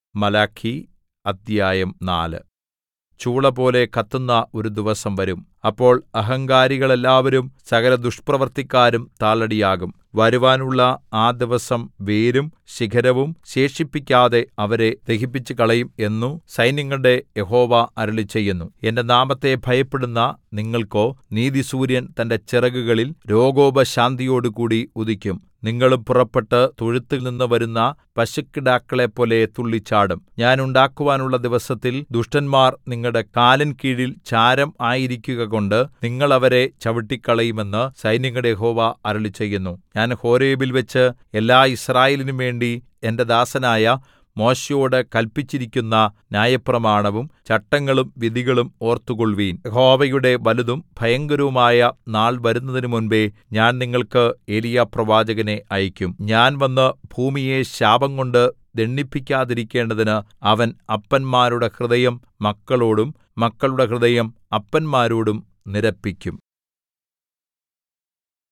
മലാക്കി അദ്ധ്യായം നാല് ചൂളപോലെ കത്തുന്ന ഒരു ദിവസം വരും അപ്പോൾ അഹങ്കാരികളെല്ലാവരും സകല ദുഷ്പ്രവൃത്തിക്കാരും താളടിയാകും വരുവാനുള്ള ആ ദിവസം വേരും ശിഖരവും ശേഷിപ്പിക്കാതെ അവരെ ദഹിപ്പിച്ചുകളയും എന്നു സൈന്യങ്ങളുടെ യഹോവ അരുളിച്ചെയ്യുന്നു എന്റെ നാമത്തെ ഭയപ്പെടുന്ന നിങ്ങൾക്കോ നീതിസൂര്യൻ തന്റെ ചിറകുകളിൽ രോഗോപശാന്തിയോടുകൂടി ഉദിക്കും നിങ്ങളും പുറപ്പെട്ട് തൊഴുത്തിൽനിന്ന് വരുന്ന പശുക്കിടാക്കളെപ്പോലെ തുള്ളിച്ചാടും ഞാൻ ഉണ്ടാക്കുവാനുള്ള ദിവസത്തിൽ ദുഷ്ടന്മാർ നിങ്ങളുടെ കാലിൻ കീഴിൽ ചാരം ആയിരിക്കുകകൊണ്ട് നിങ്ങൾ അവരെ ചവിട്ടിക്കളയുമെന്ന് സൈന്യങ്ങളുടെ യഹോവ അരുളിച്ചെയ്യുന്നു ഞാൻ ഹോരേബിൽവെച്ച് എല്ലാ യിസ്രായേലിനും വേണ്ടി എന്റെ ദാസനായ മോശെയോട് കല്പിച്ചിരിക്കുന്ന ന്യായപ്രമാണവും ചട്ടങ്ങളും വിധികളും ഓർത്തുകൊൾവീൻ യഹോവയുടെ വലുതും ഭയങ്കരവുമായ നാൾ വരുന്നതിന് മുൻപേ ഞാൻ നിങ്ങൾക്ക് ഏലീയാപ്രവാചകനെ അയക്കും ഞാൻ വന്ന് ഭൂമിയെ ശാപംകൊണ്ട് ദണ്ഡിപ്പിക്കാതിരിക്കേണ്ടതിന് അവൻ അപ്പന്മാരുടെ ഹൃദയം മക്കളോടും മക്കളുടെ ഹൃദയം അപ്പന്മാരോടും നിരപ്പിക്കും